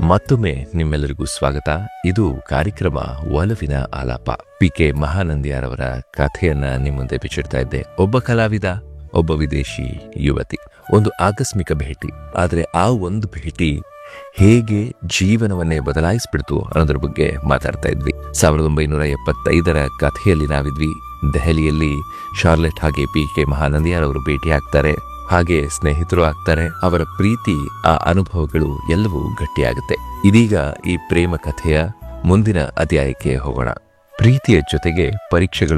ಮತ್ತೊಮ್ಮೆ ನಿಮ್ಮೆಲ್ಲರಿಗೂ ಸ್ವಾಗತ ಇದು ಕಾರ್ಯಕ್ರಮ ಒಲವಿನ ಆಲಾಪ ಪಿ ಕೆ ಮಹಾನಂದಿಯಾರವರ ಕಥೆಯನ್ನ ನಿಮ್ಮ ಮುಂದೆ ಬಿಚ್ಚಿಡ್ತಾ ಇದ್ದೆ ಒಬ್ಬ ಕಲಾವಿದ ಒಬ್ಬ ವಿದೇಶಿ ಯುವತಿ ಒಂದು ಆಕಸ್ಮಿಕ ಭೇಟಿ ಆದರೆ ಆ ಒಂದು ಭೇಟಿ ಹೇಗೆ ಜೀವನವನ್ನೇ ಬದಲಾಯಿಸ್ಬಿಡ್ತು ಅನ್ನೋದ್ರ ಬಗ್ಗೆ ಮಾತಾಡ್ತಾ ಇದ್ವಿ ಸಾವಿರದ ಒಂಬೈನೂರ ಎಪ್ಪತ್ತೈದರ ಕಥೆಯಲ್ಲಿ ನಾವಿದ್ವಿ ದೆಹಲಿಯಲ್ಲಿ ಶಾರ್ಲೆಟ್ ಹಾಗೆ ಪಿ ಕೆ ಮಹಾನಂದಿಯಾರವರು ಭೇಟಿ ಆಗ್ತಾರೆ ಹಾಗೆ ಸ್ನೇಹಿತರು ಆಗ್ತಾರೆ ಅವರ ಪ್ರೀತಿ ಆ ಅನುಭವಗಳು ಎಲ್ಲವೂ ಗಟ್ಟಿಯಾಗುತ್ತೆ ಇದೀಗ ಈ ಪ್ರೇಮ ಕಥೆಯ ಮುಂದಿನ ಅಧ್ಯಾಯಕ್ಕೆ ಹೋಗೋಣ ಪ್ರೀತಿಯ ಜೊತೆಗೆ ಪರೀಕ್ಷೆಗಳು